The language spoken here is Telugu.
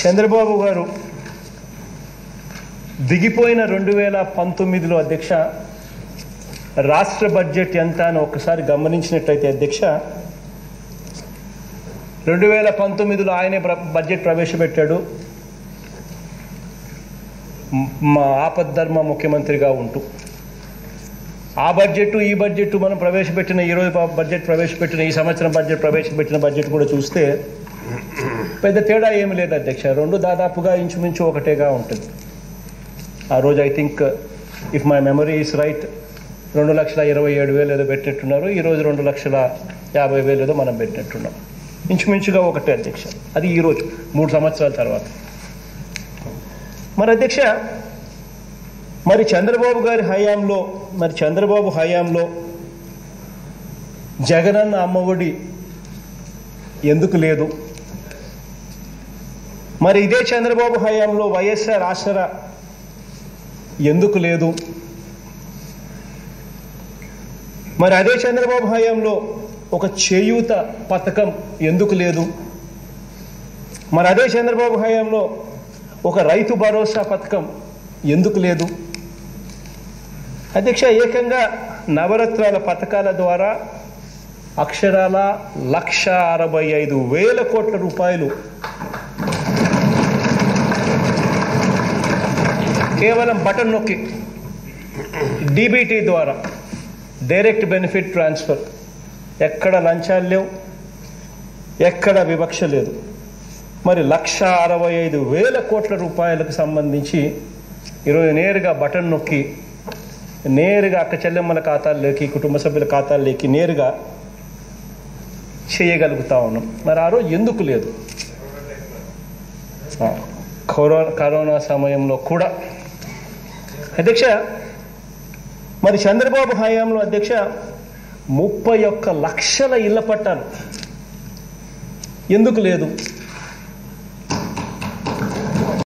చంద్రబాబు గారు దిగిపోయిన రెండు వేల పంతొమ్మిదిలో అధ్యక్ష రాష్ట్ర బడ్జెట్ ఎంత అని ఒకసారి గమనించినట్లయితే అధ్యక్ష రెండు వేల పంతొమ్మిదిలో ఆయనే ప్ర- బడ్జెట్ ప్రవేశపెట్టాడు మ్- మా ఆపద్ధర్మ ముఖ్యమంత్రిగా ఉంటూ ఆ బడ్జెట్ ఈ బడ్జెట్ మనం ప్రవేశపెట్టిన ఈరోజు ప- బడ్జెట్ ప్రవేశపెట్టిన ఈ సంవత్సరం బడ్జెట్ ప్రవేశపెట్టిన బడ్జెట్ కూడా చూస్తే పెద్ద తేడా ఏమి లేదు అధ్యక్ష రెండు దాదాపుగా ఇంచుమించు ఒకటేగా ఉంటుంది ఆ రోజు I think if my memory is right రెండు లక్షల ఇరవై ఏడు వేలు ఏదో పెట్టినట్టున్నారు ఈరోజు రెండు లక్షల యాభై వేలు ఏదో మనం పెట్టినట్టున్నాం ఇంచుమించుగా ఒకటే అధ్యక్ష అది ఈరోజు మూడు సంవత్సరాల తర్వాత మరి అధ్యక్ష మరి చంద్రబాబు గారి హయాంలో మరి చంద్రబాబు హయాంలో జగనన్న అమ్మఒడి ఎందుకు లేదు మరి ఇదే చంద్రబాబు హయాంలో వైఎస్ఆర్ ఆసరా ఎందుకు లేదు మరి అదే చంద్రబాబు హయాంలో ఒక చేయూత పథకం ఎందుకు లేదు మరి అదే చంద్రబాబు హయాంలో ఒక రైతు భరోసా పథకం ఎందుకు లేదు అధ్యక్ష ఏకంగా నవరత్నాల పథకాల ద్వారా అక్షరాల లక్ష అరవై ఐదు వేల కోట్ల రూపాయలు కేవలం బటన్ నొక్కి డీబీటీ ద్వారా డైరెక్ట్ బెనిఫిట్ ట్రాన్స్ఫర్ ఎక్కడ లంచాలు లేవు ఎక్కడ వివక్ష లేదు మరి లక్ష అరవై ఐదు వేల కోట్ల రూపాయలకు సంబంధించి ఈరోజు నేరుగా బటన్ నొక్కి నేరుగా అక్క చెల్లెమ్మల ఖాతాల్లోకి కుటుంబ సభ్యుల ఖాతాల్లోకి నేరుగా చేయగలుగుతా ఉన్నాం మరి ఆ రోజు ఎందుకు లేదు ఆ, కరోనా కరోనా సమయంలో కూడా అధ్యక్ష మరి చంద్రబాబు హయాంలో అధ్యక్ష ముప్పై ఒక్క లక్షల ఇళ్ల పట్టాలు ఎందుకు లేదు